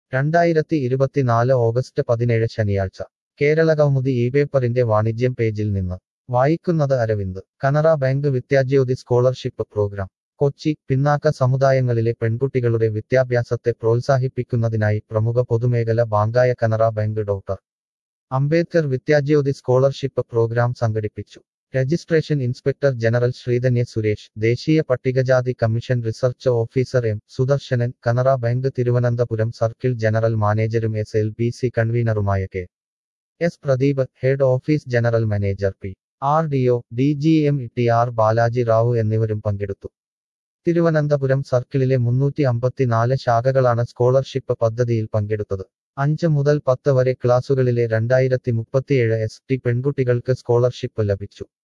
രണ്ടായിരത്തി ഇരുപത്തിനാല് ഓഗസ്റ്റ് പതിനേഴ് ശനിയാഴ്ച കേരളകൗമുദി ഈ പേപ്പറിന്റെ വാണിജ്യം പേജിൽ നിന്ന് വായിക്കുന്നത് Aravind Canara bank Vidyajyothi scholarship programme Kochi പിന്നാക്ക സമുദായങ്ങളിലെ പെൺകുട്ടികളുടെ വിദ്യാഭ്യാസത്തെ പ്രോത്സാഹിപ്പിക്കുന്നതിനായി പ്രമുഖ പൊതുമേഖല ബാങ്കായ Canara bank doctor Ambedkar Vidyajyothi scholarship programme സംഘടിപ്പിച്ചു registration inspector general Sreedhanya Suresh ദേശീയ പട്ടികജാതി commission research officer M Sudarsanan Canara bank Thiruvananthapuram circle general മാനേജരും എസ് എൽ ബി സി കൺവീനറുമായ K S Pradeep head office general manager P R D O D G M T R Balaji Rao എന്നിവരും പങ്കെടുത്തു തിരുവനന്തപുരം സർക്കിളിലെ മുന്നൂറ്റി അമ്പത്തിനാല് ശാഖകളാണ് scholarship പദ്ധതിയിൽ പങ്കെടുത്തത് അഞ്ച് മുതൽ പത്ത് വരെ ക്ലാസുകളിലെ രണ്ടായിരത്തി മുപ്പത്തിയേഴ് എസ് ടി പെൺകുട്ടികൾക്ക് സ്കോളർഷിപ്പ് ലഭിച്ചു